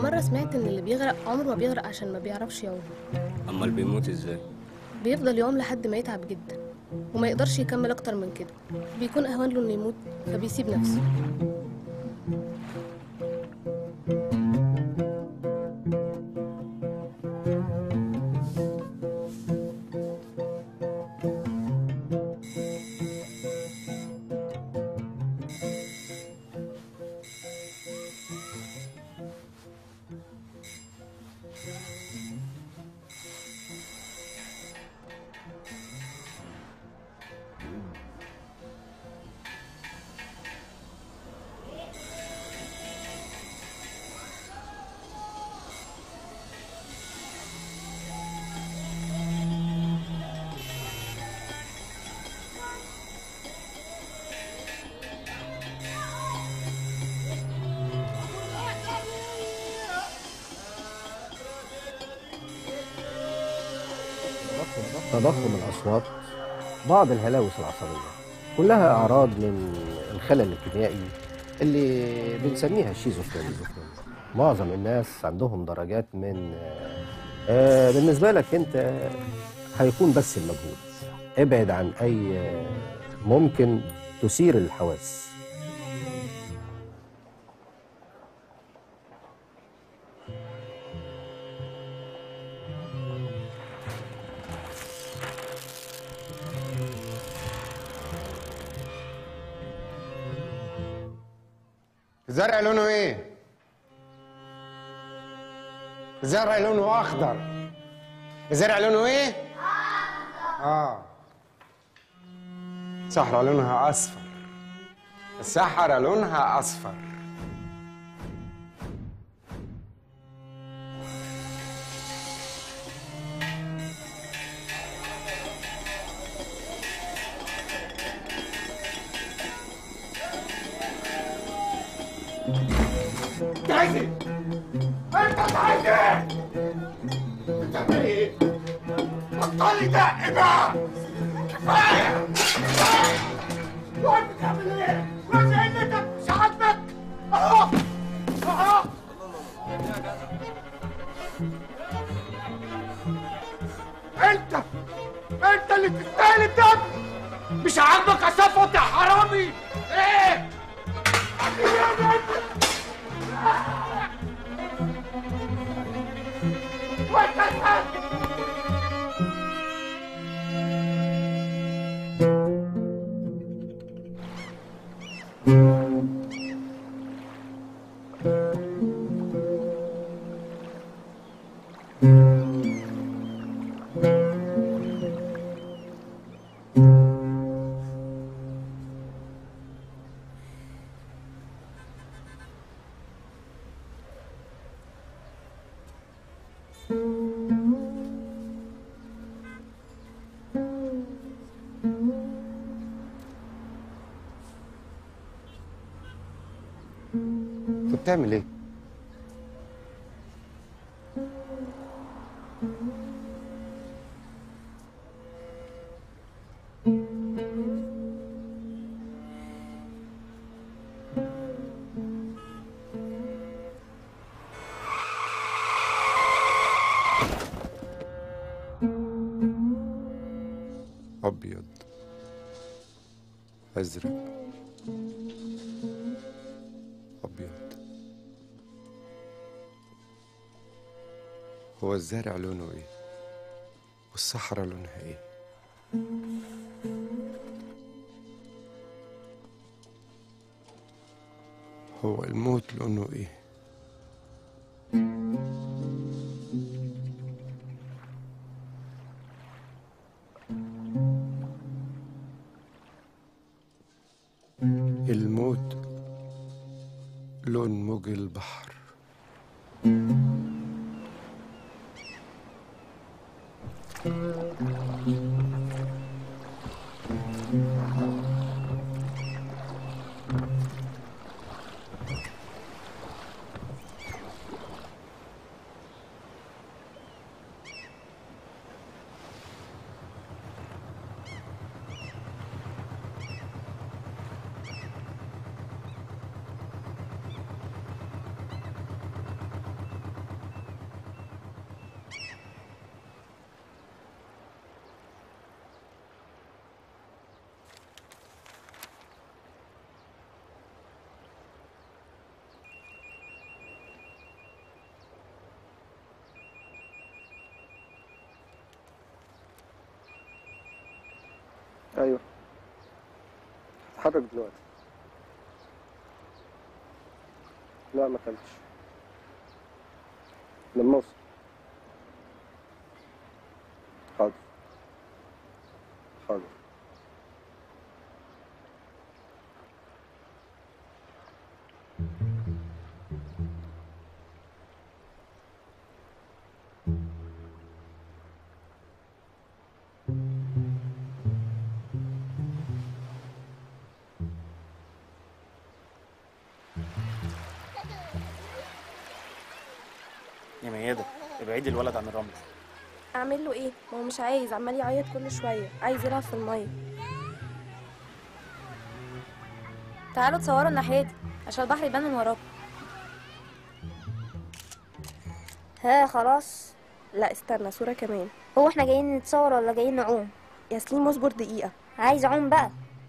مرة سمعت إن اللي بيغرق عمره ما بيغرق عشان ما بيعرفش يعوم امال بيموت ازاي بيفضل يعوم لحد ما يتعب جدا وما يقدرش يكمل أكتر من كده بيكون أهون له إنه يموت فبيسيب نفسه تضخم الأصوات بعض الهلاوس العصبية كلها أعراض من الخلل الكيميائي اللي بنسميها الشيزوفرينيا معظم الناس عندهم درجات من آه، بالنسبة لك أنت هيكون بس المجهود ابعد عن أي آه، ممكن تثير الحواس الزرع لونه ايه؟ الزرع لونه اخضر الزرع لونه ايه؟ اه الصحراء لونها اصفر الصحراء لونها اصفر انت عايز ايه؟ انت عايز ايه؟ بتعمل ايه؟ بطلي دق بقى كفايه كفايه وانت بتعمل ايه؟ وزي ان انت مش عاجبك اهو اهو انت انت اللي تستاهل الدم مش عاجبك يا صفوت يا حرامي ايه؟ انت بتعمل ايه؟ ابيض ازرق ابيض هو الزرع لونه ايه والصحراء لونها ايه هو الموت لونه ايه الموت لون موج البحر هتحرك دلوقتي لا ما اكلتش لما اوصل حاضر حاضر يا ميادة ابعدي الولد عن الرمل اعمل له ايه ما هو مش عايز عمال يعيط كل شويه عايز يلعب في الميه تعالوا تصوروا الناحية دي عشان البحر يبان من وراكم ها خلاص لا استنى صوره كمان هو احنا جايين نتصور ولا جايين نعوم ياسليم اصبر دقيقه عايز اعوم بقى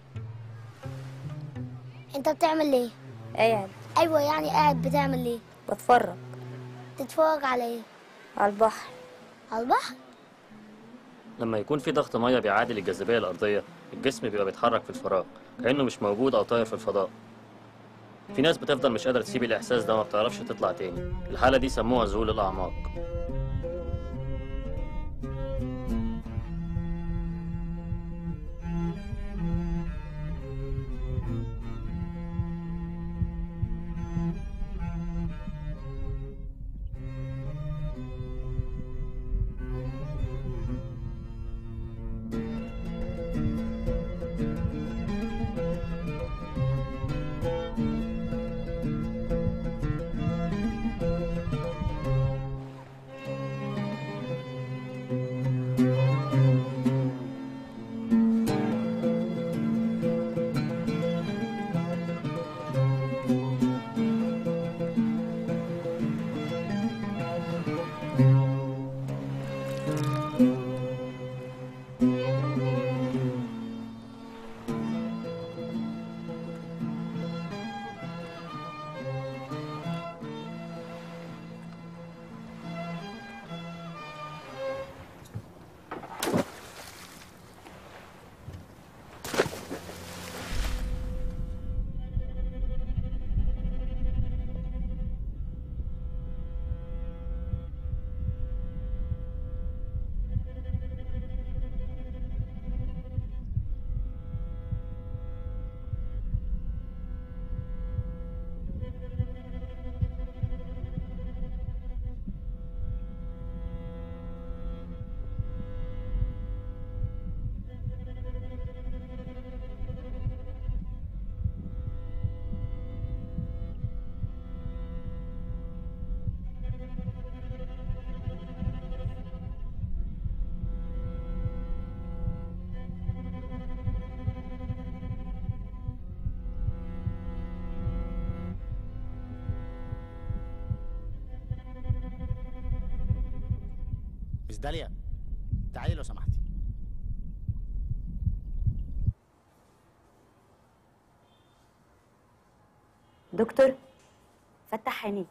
انت بتعمل ايه قاعد ايوه يعني قاعد بتعمل ايه بتفرج تتفرج على ايه على البحر على البحر لما يكون في ضغط ميه بيعادل الجاذبيه الارضيه الجسم بيبقى بيتحرك في الفراغ كانه مش موجود او طاير في الفضاء في ناس بتفضل مش قادره تسيب الاحساس ده ما بتعرفش تطلع تاني الحاله دي سموها ذهول الاعماق مس داليا تعالي لو سمحتي دكتور فتح عينيك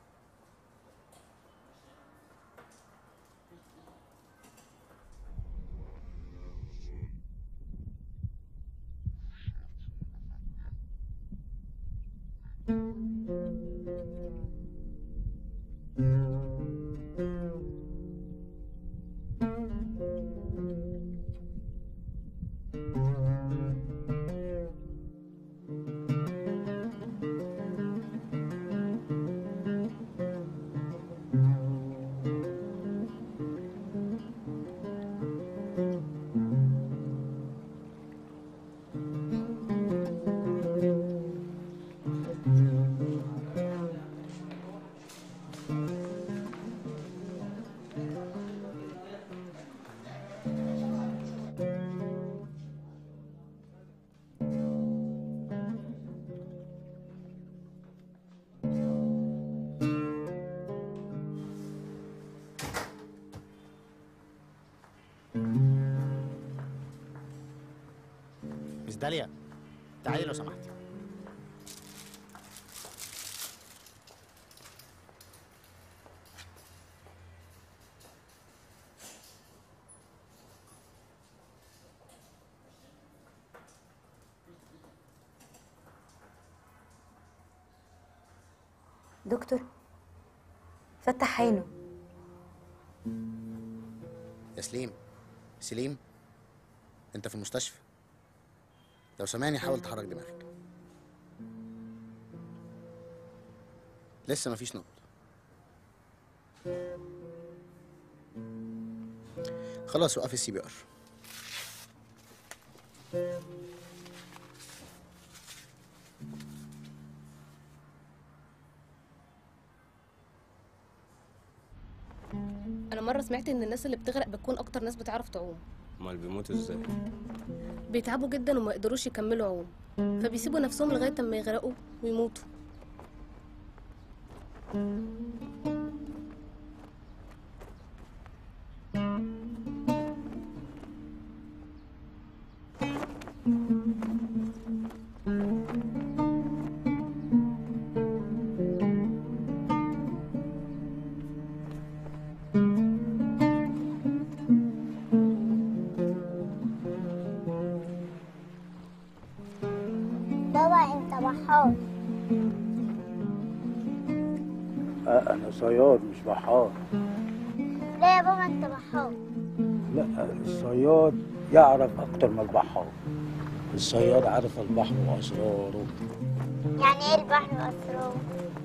مس داليا تعالي لو سمحتي دكتور فتح عينه يا سليم سليم انت في المستشفى لو سامعني حاول تحرك دماغك لسه مفيش نبض خلاص وقف السي بي ار انا مره سمعت ان الناس اللي بتغرق بتكون اكتر ناس بتعرف تعوم امال بيموتوا ازاي بيتعبوا جدا وما يقدروش يكملوا عوم فبيسيبوا نفسهم لغايه اما يغرقوا ويموتوا بابا انت بحار أنا صياد مش بحار ليه يا بابا انت بحار لا الصياد يعرف أكتر من البحار الصياد عارف البحر وأسراره يعني ايه البحر واسراره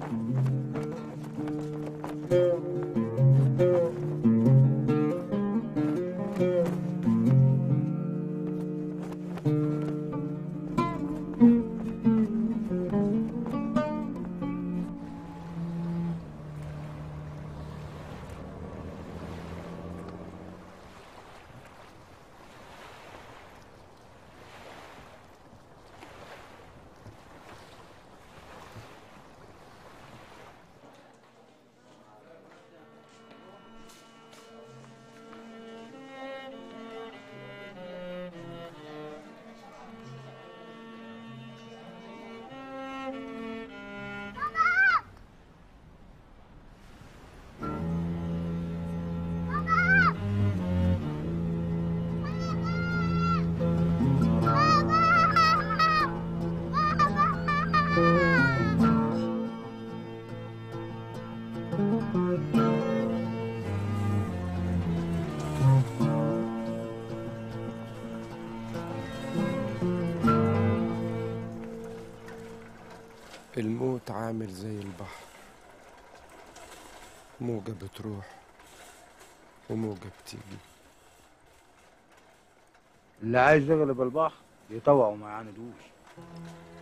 الموت عامل زي البحر موجة بتروح وموجة بتيجي اللي عايز يغلب البحر يطوع وما يعاندوش